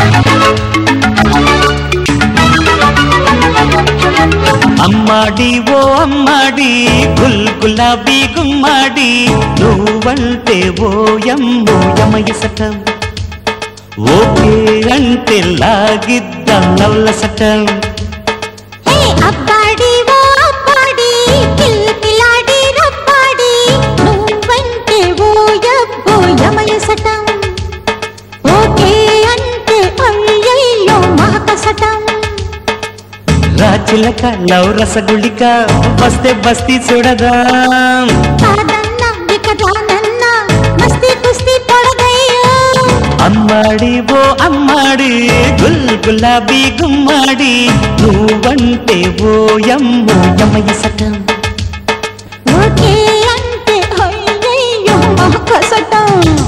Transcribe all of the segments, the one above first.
అమ్మాడి ఓ అమ్మాడి గుల్ గులాబీ గుమ్మాడి నువ్వంటే ఓ యమ్మో యమయసటం ఓకే అంటే లాగిద్దాం నవలసటం హే అబ్బాడి ఓ అబ్బాడి కిల్కిలాడి రబ్బాడి నువ్వంటే ఓ యబ్బో యమయసటం ఓకే అంటే అయ్యయ్యో మహకసటం రాచిలక లవ్ రసగుళిక వస్తే బస్తీ చూడదాం కాదన్నా ఇక రానన్నా మస్తీ కుస్తీ పడదయ్యో అమ్మాడి ఓ అమ్మాడి గుల్ గులాబీ గుమ్మాడి నువ్వంటే ఓ యమ్మో యమయసటం ఓకే అంటే అయ్యయ్యో మహకసటం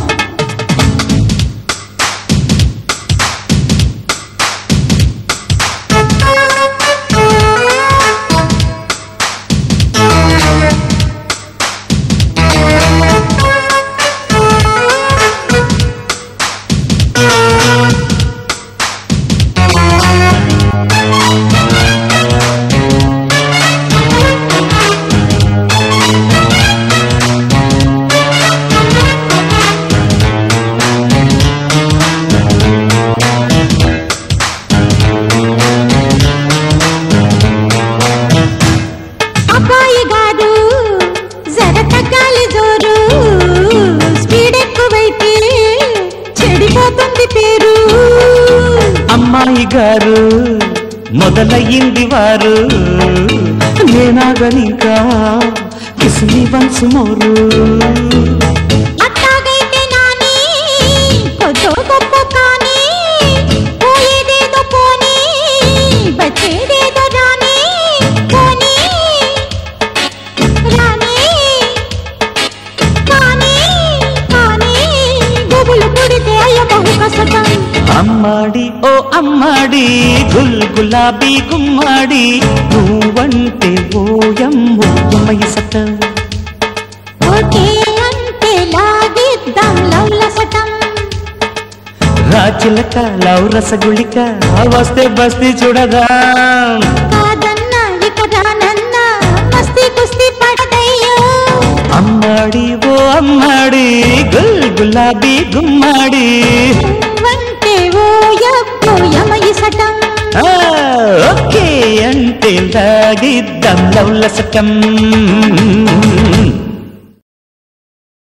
అబ్బాయి గారు జర తగ్గాలి జోరు స్పీడ్ ఎక్కువైతే చెడిపోతుంది పేరు అమ్మాయి గారు మొదలయ్యింది వారు నేనాగనికా కిస్మి వన్స్ మోరు అట్టాగైతే నాని కొద్దో గొప్ప కానీ పోయేదేదో పోనీ వచ్చేదేదో రాని పోనీ రాని కానీ కానీ గుబులు పుడితే అయ్య బహు కసటం అమ్మాడి ఓ అమ్మాడి గుల్ గులాబీ గుమ్మాడి నువ్వంటే ఓ యమ్మో యమయసట ఓకే అంటే లాగిద్దాం లవ్లసటం రాచిలక లవ్ రసగుళిక వస్తే బస్తీ చూడదాం కాదన్నా ఇక రానన్నా మస్తీ కుస్తీ పడదయ్యో అమ్మాడి ఓ అమ్మాడి గుల్ గులాబీ గుమ్మాడి వంటే ఓ యబ్బో యమయిసటం ఆ, ఓకే అంటే లాగిద్దాం లవ్లసటం